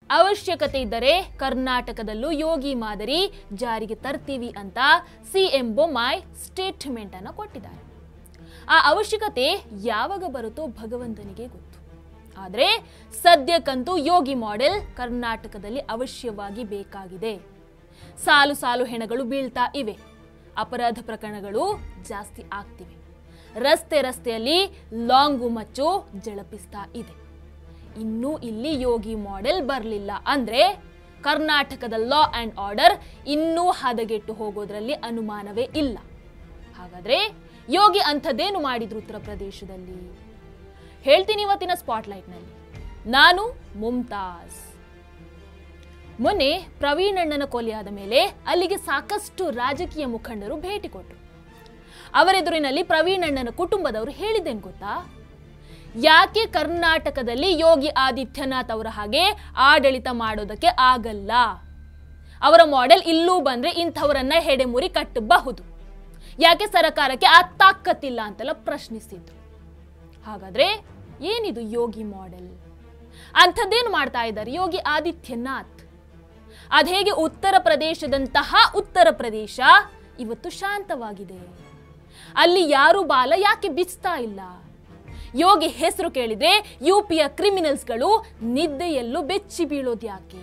ಅವಶ್ಯಕತೆ ಇದ್ದರೆ ಕರ್ನಾಟಕದಲ್ಲೂ ಯೋಗಿ ಮಾದರಿ ಜಾರಿಗೆ ತರ್ತೀವಿ ಅಂತ ಸಿಎಂ ಬೊಮ್ಮಾಯಿ ಸ್ಟೇಟ್ಮೆಂಟ್ ಅನ್ನು ಕೊಟ್ಟಿದ್ದಾರೆ ಆ ಅವಶ್ಯಕತೆ ಯಾವಾಗ ಬರುತ್ತೋ ಭಗವಂತನಿಗೆ ಗೊತ್ತು ಆದರೆ ಸದ್ಯಕ್ಕಂತೂ ಯೋಗಿ ಮಾಡೆಲ್ ಕರ್ನಾಟಕದಲ್ಲಿ ಅವಶ್ಯವಾಗಿ ಬೇಕಾಗಿದೆ ಸಾಲು ಸಾಲು ಹೆಣಗಳು ಬೀಳ್ತಾ ಇವೆ ಅಪರಾಧ ಪ್ರಕರಣಗಳು ಜಾಸ್ತಿ ಆಗ್ತಿವೆ ರಸ್ತೆ ರಸ್ತೆಯಲ್ಲಿ ಲಾಂಗು ಮಚ್ಚು ಜಳಪಿಸ್ತಾ ಇದೆ ಇನ್ನೂ ಇಲ್ಲಿ ಯೋಗಿ ಮಾಡೆಲ್ ಬರಲಿಲ್ಲ ಅಂದ್ರೆ ಕರ್ನಾಟಕದ ಲಾ ಅಂಡ್ ಆರ್ಡರ್ ಇನ್ನೂ ಹದಗೆಟ್ಟು ಹೋಗೋದ್ರಲ್ಲಿ ಅನುಮಾನವೇ ಇಲ್ಲ ಹಾಗಾದ್ರೆ ಯೋಗಿ ಅಂಥದ್ದೇನು ಮಾಡಿದ್ರು ಉತ್ತರ ಪ್ರದೇಶದಲ್ಲಿ ಹೇಳ್ತೀನಿ ಇವತ್ತಿನ ಸ್ಪಾಟ್ಲೈಟ್ನಲ್ಲಿ ನಾನು ಮುಮ್ತಾಜ್ ಮೊನ್ನೆ ಪ್ರವೀಣ್ ಅಣ್ಣನ ಕೊಲೆಯಾದ ಮೇಲೆ ಅಲ್ಲಿಗೆ ಸಾಕಷ್ಟು ರಾಜಕೀಯ ಮುಖಂಡರು ಭೇಟಿ ಕೊಟ್ಟರು ಅವರೆದುರಿನಲ್ಲಿ ಪ್ರವೀಣ್ ಅಣ್ಣನ ಕುಟುಂಬದವರು ಹೇಳಿದ್ದೇನು ಗೊತ್ತಾ ಯಾಕೆ ಕರ್ನಾಟಕದಲ್ಲಿ ಯೋಗಿ ಆದಿತ್ಯನಾಥ್ ಅವರ ಹಾಗೆ ಆಡಳಿತ ಮಾಡೋದಕ್ಕೆ ಆಗಲ್ಲ ಅವರ ಮಾಡೆಲ್ ಇಲ್ಲೂ ಬಂದ್ರೆ ಇಂಥವರನ್ನ ಹೆಡೆಮುರಿ ಕಟ್ಟಬಹುದು ಯಾಕೆ ಸರಕಾರಕ್ಕೆ ಆ ತಾಕತ್ತಿಲ್ಲ ಅಂತೆಲ್ಲ ಪ್ರಶ್ನಿಸಿದ್ರು ಹಾಗಾದ್ರೆ ಏನಿದು ಯೋಗಿ ಮಾಡೆಲ್ ಅಂಥದ್ದೇನು ಮಾಡ್ತಾ ಇದ್ದಾರೆ ಯೋಗಿ ಆದಿತ್ಯನಾಥ್ ಅದೇಗೆ ಉತ್ತರ ಪ್ರದೇಶದಂತಹ ಉತ್ತರ ಪ್ರದೇಶ ಇವತ್ತು ಶಾಂತವಾಗಿದೆ ಅಲ್ಲಿ ಯಾರು ಬಾಲ ಯಾಕೆ ಬಿಚ್ತಾ ಇಲ್ಲ ಯೋಗಿ ಹೆಸರು ಕೇಳಿದ್ರೆ ಯುಪಿಯ ಕ್ರಿಮಿನಲ್ಸ್ಗಳು ನಿದ್ದೆಯಲ್ಲೂ ಬೆಚ್ಚಿ ಬೀಳೋದು ಯಾಕೆ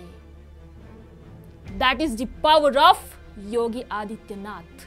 that is the power of Yogi Adityanath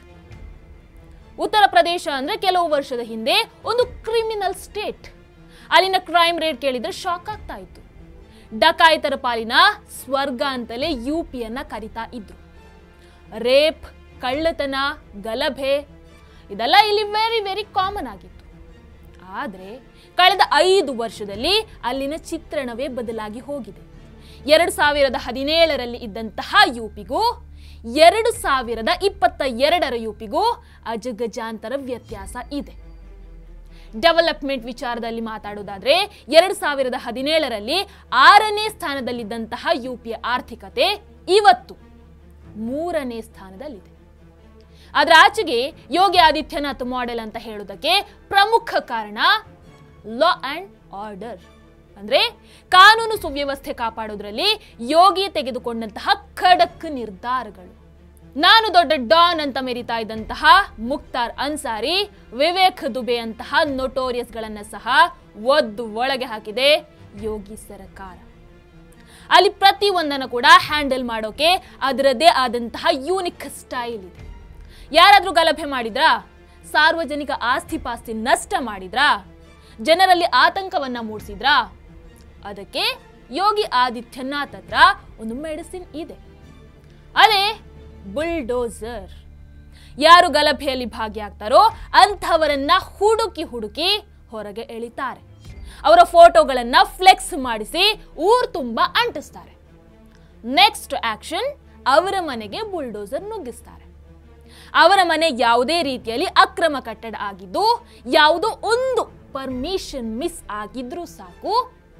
Uttar Pradesh ಅಂದ್ರೆ ಕೆಲವು ವರ್ಷದ ಹಿಂದೆ ಒಂದು ಕ್ರಿಮಿನಲ್ ಸ್ಟೇಟ್ ಅಲ್ಲಿನ ಕ್ರೈಮ್ ರೇಟ್ ಕೇಳಿದ್ರೆ ಶಾಕ್ ಆಗ್ತಾ ಇತ್ತು ಡಕಾಯಿತರ ಪಾಲಿನ ಸ್ವರ್ಗ ಅಂತಲೇ ಯು ಪಿಯನ್ನ ಕರಿತಾ ಇದ್ರು ರೇಪ್ ಕಳ್ಳತನ ಗಲಭೆ ಇದೆಲ್ಲ ಇಲ್ಲಿ ವೆರಿ ವೆರಿ ಕಾಮನ್ ಆಗಿತ್ತು ಆದರೆ ಕಳೆದ ಐದು ವರ್ಷದಲ್ಲಿ ಅಲ್ಲಿನ ಚಿತ್ರಣವೇ ಬದಲಾಗಿ ಹೋಗಿದೆ ಎರಡು ಸಾವಿರದ ಹದಿನೇಳರಲ್ಲಿ ಇದ್ದಂತಹ ಯುಪಿಗೂ ಎರಡು ಸಾವಿರದ ಇಪ್ಪತ್ತ ಎರಡರ ಯುಪಿಗೂ ಅಜಗಜಾಂತರ ವ್ಯತ್ಯಾಸ ಇದೆ ಡೆವಲಪ್ಮೆಂಟ್ ವಿಚಾರದಲ್ಲಿ ಮಾತಾಡೋದಾದ್ರೆ ಎರಡು ಸಾವಿರದ ಹದಿನೇಳರಲ್ಲಿ ಆರನೇ ಸ್ಥಾನದಲ್ಲಿದ್ದಂತಹ ಯುಪಿಯ ಆರ್ಥಿಕತೆ ಇವತ್ತು ಮೂರನೇ ಸ್ಥಾನದಲ್ಲಿದೆ ಅದರ ಆಚೆಗೆ ಯೋಗಿ ಆದಿತ್ಯನಾಥ್ ಮಾಡೆಲ್ ಅಂತ ಹೇಳೋದಕ್ಕೆ ಪ್ರಮುಖ ಕಾರಣ ಲಾ ಅಂಡ್ ಆರ್ಡರ್ ಅಂದ್ರೆ ಕಾನೂನು ಸುವ್ಯವಸ್ಥೆ ಕಾಪಾಡೋದ್ರಲ್ಲಿ ಯೋಗಿ ತೆಗೆದುಕೊಂಡಂತಹ ಖಡಕ್ ನಿರ್ಧಾರಗಳು ನಾನು ದೊಡ್ಡ ಡಾನ್ ಅಂತ ಮೆರಿತಾ ಇದ್ದಂತಹ ಮುಕ್ತಾರ್ ಅನ್ಸಾರಿ ವಿವೇಕ್ ದುಬೆ ಅಂತಹ ನೊಟೋರಿಯಸ್ಗಳನ್ನ ಸಹ ಒದ್ದು ಒಳಗೆ ಹಾಕಿದೆ ಯೋಗಿ ಸರ್ಕಾರ ಅಲ್ಲಿ ಪ್ರತಿ ಒಂದನ್ನು ಕೂಡ ಹ್ಯಾಂಡಲ್ ಮಾಡೋಕೆ ಅದರದ್ದೇ ಆದಂತಹ ಯೂನಿಕ್ ಸ್ಟೈಲ್ ಇದೆ ಯಾರಾದ್ರೂ ಗಲಭೆ ಮಾಡಿದ್ರಾ ಸಾರ್ವಜನಿಕ ಆಸ್ತಿ ಪಾಸ್ತಿ ನಷ್ಟ ಮಾಡಿದ್ರಾ ಜನರಲ್ಲಿ ಆತಂಕವನ್ನ ಮೂಡಿಸಿದ್ರಾ ಅದಕ್ಕೆ ಯೋಗಿ ಆದಿತ್ಯನಾಥ್ ಹತ್ರ ಒಂದು ಮೆಡಿಸಿನ್ ಇದೆ ಅದೇ ಬುಲ್ಡೋಸರ್ ಯಾರು ಗಲಭೆಯಲ್ಲಿ ಭಾಗಿಯಾಗ್ತಾರೋ ಅಂಥವರನ್ನ ಹುಡುಕಿ ಹುಡುಕಿ ಹೊರಗೆ ಎಳಿತಾರೆ ಅವರ ಫೋಟೋಗಳನ್ನ ಫ್ಲೆಕ್ಸ್ ಮಾಡಿಸಿ ಊರ್ ತುಂಬ ಅಂಟಿಸ್ತಾರೆ ನೆಕ್ಸ್ಟ್ ಆಕ್ಷನ್ ಅವರ ಮನೆಗೆ ಬುಲ್ಡೋಸರ್ ನುಗ್ಗಿಸ್ತಾರೆ ಅವರ ಮನೆ ಯಾವುದೇ ರೀತಿಯಲ್ಲಿ ಅಕ್ರಮ ಕಟ್ಟಡ ಆಗಿದ್ದು ಯಾವುದೋ ಒಂದು ಪರ್ಮಿಷನ್ ಮಿಸ್ ಆಗಿದ್ರೂ ಸಾಕು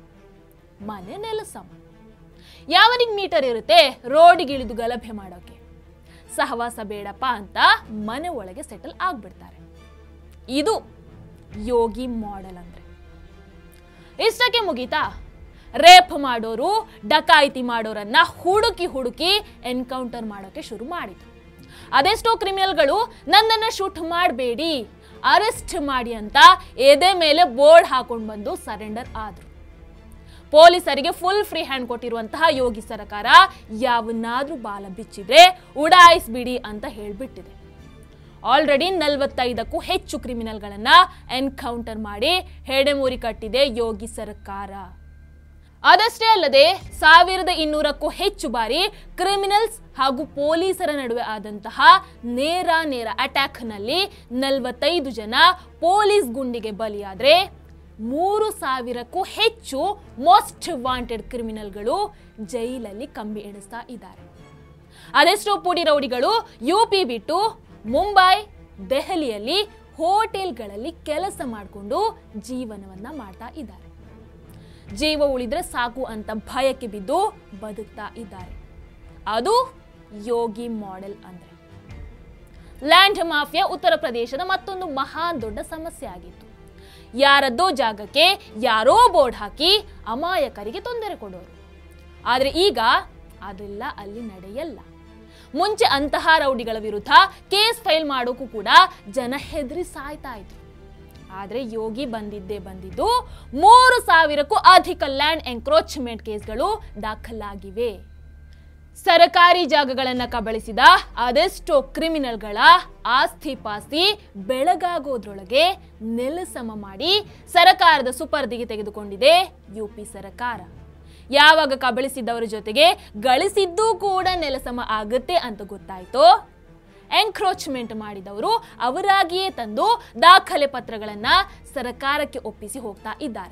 ಮನೆ ನೆಲಸಮ ಯಾವನಿಗೆ ಮೀಟರ್ ಇರುತ್ತೆ ರೋಡಿಗಿಳಿದು ಗಲಭೆ ಮಾಡೋಕೆ ಸಹವಾಸ ಬೇಡಪ್ಪ ಅಂತ ಮನೆ ಒಳಗೆ ಸೆಟಲ್ ಆಗ್ಬಿಡ್ತಾರೆ ಇದು ಯೋಗಿ ಮಾಡೆಲ್ ಅಂದ್ರೆ ಇಷ್ಟಕ್ಕೆ ಮುಗೀತಾ ರೇಪ್ ಮಾಡೋರು ಡಕಾಯಿತಿ ಮಾಡೋರನ್ನ ಹುಡುಕಿ ಹುಡುಕಿ ಎನ್ಕೌಂಟರ್ ಮಾಡೋಕೆ ಶುರು ಮಾಡಿದ್ರು ಅದೆಷ್ಟೋ ಕ್ರಿಮಿನಲ್ಗಳು ನನ್ನನ್ನ ಶೂಟ್ ಮಾಡಬೇಡಿ ಅರೆಸ್ಟ್ ಮಾಡಿ ಅಂತ ಎದೆ ಮೇಲೆ ಬೋರ್ಡ್ ಹಾಕೊಂಡು ಬಂದು ಸರೆಂಡರ್ ಆದ್ರು ಪೊಲೀಸರಿಗೆ ಫುಲ್ ಫ್ರೀ ಹ್ಯಾಂಡ್ ಕೊಟ್ಟಿರುವಂತಹ ಯೋಗಿ ಸರ್ಕಾರ ಯಾವನ್ನಾದ್ರೂ ಬಾಲ ಬಿಚ್ಚಿದ್ರೆ ಉಡಾಯಿಸ್ಬಿಡಿ ಅಂತ ಹೇಳ್ಬಿಟ್ಟಿದೆ ಆಲ್ರೆಡಿ ನಲವತ್ತೈದಕ್ಕೂ ಹೆಚ್ಚು ಕ್ರಿಮಿನಲ್ಗಳನ್ನ ಎನ್ಕೌಂಟರ್ ಮಾಡಿ ಹೆಡೆಮೂರಿ ಕಟ್ಟಿದೆ ಯೋಗಿ ಸರ್ಕಾರ ಅದಷ್ಟೇ ಅಲ್ಲದೆ ಸಾವಿರದ ಇನ್ನೂರಕ್ಕೂ ಹೆಚ್ಚು ಬಾರಿ ಕ್ರಿಮಿನಲ್ಸ್ ಹಾಗೂ ಪೊಲೀಸರ ನಡುವೆ ಆದಂತಹ ನೇರ ನೇರ ಅಟ್ಯಾಕ್ನಲ್ಲಿ ನಲವತ್ತೈದು ಜನ ಪೊಲೀಸ್ ಗುಂಡಿಗೆ ಬಲಿಯಾದ್ರೆ ಮೂರು ಸಾವಿರಕ್ಕೂ ಹೆಚ್ಚು ಮೋಸ್ಟ್ ವಾಂಟೆಡ್ ಕ್ರಿಮಿನಲ್ಗಳು ಜೈಲಲ್ಲಿ ಕಂಬಿ ಎಣಿಸ್ತಾ ಇದ್ದಾರೆ ಅದೆಷ್ಟೋ ಪುಡಿ ರೌಡಿಗಳು ಯು ಪಿ ಬಿಟ್ಟು ಮುಂಬೈ ದೆಹಲಿಯಲ್ಲಿ ಹೋಟೆಲ್ಗಳಲ್ಲಿ ಕೆಲಸ ಮಾಡಿಕೊಂಡು ಜೀವನವನ್ನ ಮಾಡ್ತಾ ಇದ್ದಾರೆ ಜೀವ ಉಳಿದ್ರೆ ಸಾಕು ಅಂತ ಭಯಕ್ಕೆ ಬಿದ್ದು ಬದುಕ್ತಾ ಇದ್ದಾರೆ ಅದು ಯೋಗಿ ಮಾಡೆಲ್ ಅಂದ್ರೆ ಲ್ಯಾಂಡ್ ಮಾಫಿಯಾ ಉತ್ತರ ಪ್ರದೇಶದ ಮತ್ತೊಂದು ಮಹಾನ್ ದೊಡ್ಡ ಸಮಸ್ಯೆ ಆಗಿತ್ತು ಯಾರದ್ದೋ ಜಾಗಕ್ಕೆ ಯಾರೋ ಬೋರ್ಡ್ ಹಾಕಿ ಅಮಾಯಕರಿಗೆ ತೊಂದರೆ ಕೊಡೋರು ಆದರೆ ಈಗ ಅದೆಲ್ಲ ಅಲ್ಲಿ ನಡೆಯಲ್ಲ ಮುಂಚೆ ಅಂತಹ ರೌಡಿಗಳ ವಿರುದ್ಧ ಕೇಸ್ ಫೈಲ್ ಮಾಡೋಕ್ಕೂ ಕೂಡ ಜನ ಹೆದರಿ ಸಾಯ್ತಾ ಇದ್ರು ಆದರೆ ಯೋಗಿ ಬಂದಿದ್ದೇ ಬಂದಿದ್ದು ಮೂರು ಸಾವಿರಕ್ಕೂ ಅಧಿಕ ಲ್ಯಾಂಡ್ ಎನ್ಕ್ರೋಚ್ಮೆಂಟ್ ಕೇಸ್ಗಳು ದಾಖಲಾಗಿವೆ ಸರಕಾರಿ ಜಾಗಗಳನ್ನು ಕಬಳಿಸಿದ ಅದೆಷ್ಟೋ ಕ್ರಿಮಿನಲ್ಗಳ ಆಸ್ತಿ ಪಾಸ್ತಿ ಬೆಳಗಾಗೋದ್ರೊಳಗೆ ನೆಲಸಮ ಮಾಡಿ ಸರಕಾರದ ಸುಪರ್ದಿಗೆ ತೆಗೆದುಕೊಂಡಿದೆ ಯುಪಿ ಸರಕಾರ ಯಾವಾಗ ಕಬಳಿಸಿದ್ದವರ ಜೊತೆಗೆ ಗಳಿಸಿದ್ದೂ ಕೂಡ ನೆಲಸಮ ಆಗುತ್ತೆ ಅಂತ ಗೊತ್ತಾಯ್ತೋ ಎನ್ಕ್ರೋಚ್ಮೆಂಟ್ ಮಾಡಿದವರು ಅವರಾಗಿಯೇ ತಂದು ದಾಖಲೆ ಪತ್ರಗಳನ್ನ ಸರಕಾರಕ್ಕೆ ಒಪ್ಪಿಸಿ ಹೋಗ್ತಾ ಇದ್ದಾರೆ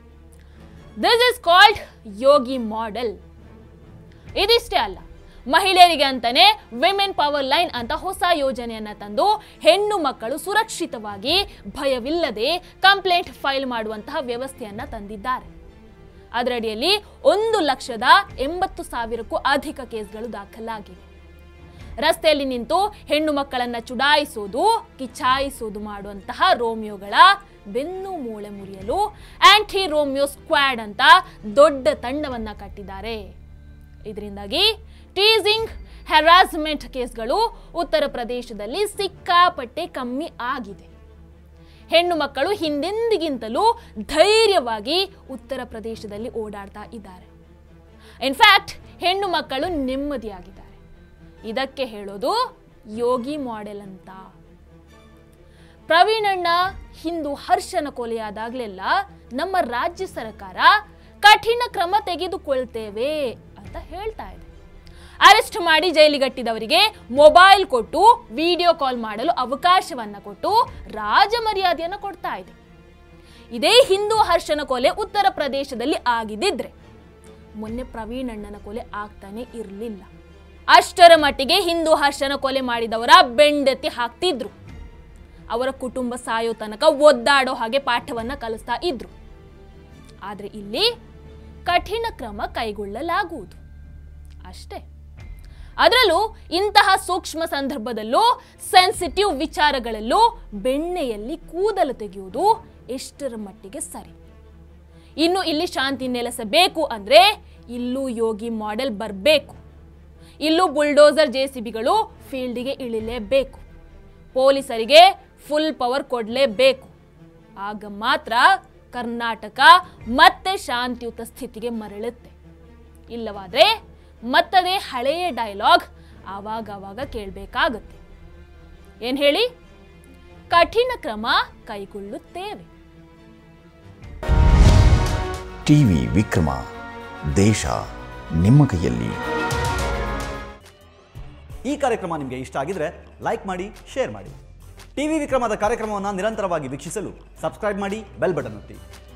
this is called Yogi model ಇದಿಷ್ಟೇ ಅಲ್ಲ ಮಹಿಳೆಯರಿಗೆ ಅಂತಾನೆ ವಿಮೆನ್ ಪವರ್ ಲೈನ್ ಅಂತ ಹೊಸ ಯೋಜನೆಯನ್ನ ತಂದು ಹೆಣ್ಣು ಮಕ್ಕಳು ಸುರಕ್ಷಿತವಾಗಿ ಭಯವಿಲ್ಲದೆ ಕಂಪ್ಲೇಂಟ್ ಫೈಲ್ ಮಾಡುವಂತಹ ವ್ಯವಸ್ಥೆಯನ್ನ ತಂದಿದ್ದಾರೆ ಅದರಡಿಯಲ್ಲಿ ಒಂದು ಲಕ್ಷದ ಎಂಬತ್ತು ಸಾವಿರಕ್ಕೂ ಅಧಿಕ ಕೇಸ್ಗಳು ದಾಖಲಾಗಿವೆ ರಸ್ತೆಯಲ್ಲಿ ನಿಂತು ಹೆಣ್ಣು ಮಕ್ಕಳನ್ನ ಚುಡಾಯಿಸೋದು ಕಿಚಾಯಿಸೋದು ಮಾಡುವಂತಹ ರೋಮಿಯೋಗಳ ಬೆನ್ನು ಮೂಳೆ ಮುರಿಯಲು ಆಂಟಿ ರೋಮಿಯೋ ಸ್ಕ್ವಾಡ್ ಅಂತ ದೊಡ್ಡ ತಂಡವನ್ನ ಕಟ್ಟಿದ್ದಾರೆ ಇದರಿಂದಾಗಿ ಟೀಸಿಂಗ್ ಹ್ಯಾರಾಸ್ಮೆಂಟ್ ಕೇಸ್ಗಳು ಉತ್ತರ ಪ್ರದೇಶದಲ್ಲಿ ಸಿಕ್ಕಾಪಟ್ಟೆ ಕಮ್ಮಿ ಆಗಿದೆ ಹೆಣ್ಣು ಮಕ್ಕಳು ಹಿಂದೆಂದಿಗಿಂತಲೂ ಧೈರ್ಯವಾಗಿ ಉತ್ತರ ಪ್ರದೇಶದಲ್ಲಿ ಓಡಾಡ್ತಾ ಇದ್ದಾರೆ ಇನ್ಫ್ಯಾಕ್ಟ್ ಹೆಣ್ಣು ಮಕ್ಕಳು ನೆಮ್ಮದಿಯಾಗಿದ್ದಾರೆ ಇದಕ್ಕೆ ಹೇಳೋದು ಯೋಗಿ ಮಾಡೆಲ್ ಅಂತ ಪ್ರವೀಣಣ್ಣ ಹಿಂದೂ ಹರ್ಷನ ಕೊಲೆಯಾದಾಗ್ಲೆಲ್ಲ ನಮ್ಮ ರಾಜ್ಯ ಸರ್ಕಾರ ಕಠಿಣ ಕ್ರಮ ತೆಗೆದುಕೊಳ್ತೇವೆ ಅಂತ ಹೇಳ್ತಾ ಇದೆ ಅರೆಸ್ಟ್ ಮಾಡಿ ಜೈಲಿಗಟ್ಟಿದವರಿಗೆ ಮೊಬೈಲ್ ಕೊಟ್ಟು ವಿಡಿಯೋ ಕಾಲ್ ಮಾಡಲು ಅವಕಾಶವನ್ನ ಕೊಟ್ಟು ರಾಜ ಮರ್ಯಾದೆಯನ್ನು ಕೊಡ್ತಾ ಇದೆ ಇದೇ ಹಿಂದೂ ಹರ್ಷನ ಕೊಲೆ ಉತ್ತರ ಪ್ರದೇಶದಲ್ಲಿ ಆಗಿದ್ದಿದ್ರೆ ಮೊನ್ನೆ ಪ್ರವೀಣಣ್ಣನ ಕೊಲೆ ಆಗ್ತಾನೆ ಇರಲಿಲ್ಲ ಅಷ್ಟರ ಮಟ್ಟಿಗೆ ಹಿಂದೂ ಹರ್ಷನ ಕೊಲೆ ಮಾಡಿದವರ ಬೆಂಡೆತ್ತಿ ಹಾಕ್ತಿದ್ರು ಅವರ ಕುಟುಂಬ ಸಾಯೋ ತನಕ ಒದ್ದಾಡೋ ಹಾಗೆ ಪಾಠವನ್ನ ಕಲಿಸ್ತಾ ಇದ್ರು ಆದ್ರೆ ಇಲ್ಲಿ ಕಠಿಣ ಕ್ರಮ ಕೈಗೊಳ್ಳಲಾಗುವುದು ಅಷ್ಟೇ ಅದರಲ್ಲೂ ಇಂತಹ ಸೂಕ್ಷ್ಮ ಸಂದರ್ಭದಲ್ಲೂ ಸೆನ್ಸಿಟಿವ್ ವಿಚಾರಗಳಲ್ಲೂ ಬೆಣ್ಣೆಯಲ್ಲಿ ಕೂದಲು ತೆಗೆಯುವುದು ಎಷ್ಟರ ಮಟ್ಟಿಗೆ ಸರಿ ಇನ್ನು ಇಲ್ಲಿ ಶಾಂತಿ ನೆಲೆಸಬೇಕು ಅಂದ್ರೆ ಇಲ್ಲೂ ಯೋಗಿ ಮಾಡೆಲ್ ಬರಬೇಕು ಇಲ್ಲೂ ಬುಲ್ಡೋಸರ್ ಜೆ ಸಿ ಬಿಗಳು ಫೀಲ್ಡಿಗೆ ಇಳಿಲೇಬೇಕು ಪೊಲೀಸರಿಗೆ ಫುಲ್ ಪವರ್ ಕೊಡಲೇಬೇಕು ಆಗ ಮಾತ್ರ ಕರ್ನಾಟಕ ಮತ್ತೆ ಶಾಂತಿಯುತ ಸ್ಥಿತಿಗೆ ಮರಳುತ್ತೆ ಇಲ್ಲವಾದ್ರೆ ಮತ್ತದೇ ಹಳೆಯ ಡೈಲಾಗ್ ಆವಾಗವಾಗ ಕೇಳಬೇಕಾಗುತ್ತೆ ಏನ್ ಹೇಳಿ ಕಠಿಣ ಕ್ರಮ ಕೈಗೊಳ್ಳುತ್ತೇವೆ ಟಿವಿ ವಿಕ್ರಮ ದೇಶ ನಿಮ್ಮ ಕೈಯಲ್ಲಿ ಈ ಕಾರ್ಯಕ್ರಮ ನಿಮಗೆ ಇಷ್ಟ ಆಗಿದ್ರೆ ಲೈಕ್ ಮಾಡಿ ಶೇರ್ ಮಾಡಿ ಟಿವಿ ವಿಕ್ರಮದ ಕಾರ್ಯಕ್ರಮವನ್ನು ನಿರಂತರವಾಗಿ ವೀಕ್ಷಿಸಲು ಸಬ್ಸ್ಕ್ರೈಬ್ ಮಾಡಿ ಬೆಲ್ ಬಟನ್ ಒತ್ತಿ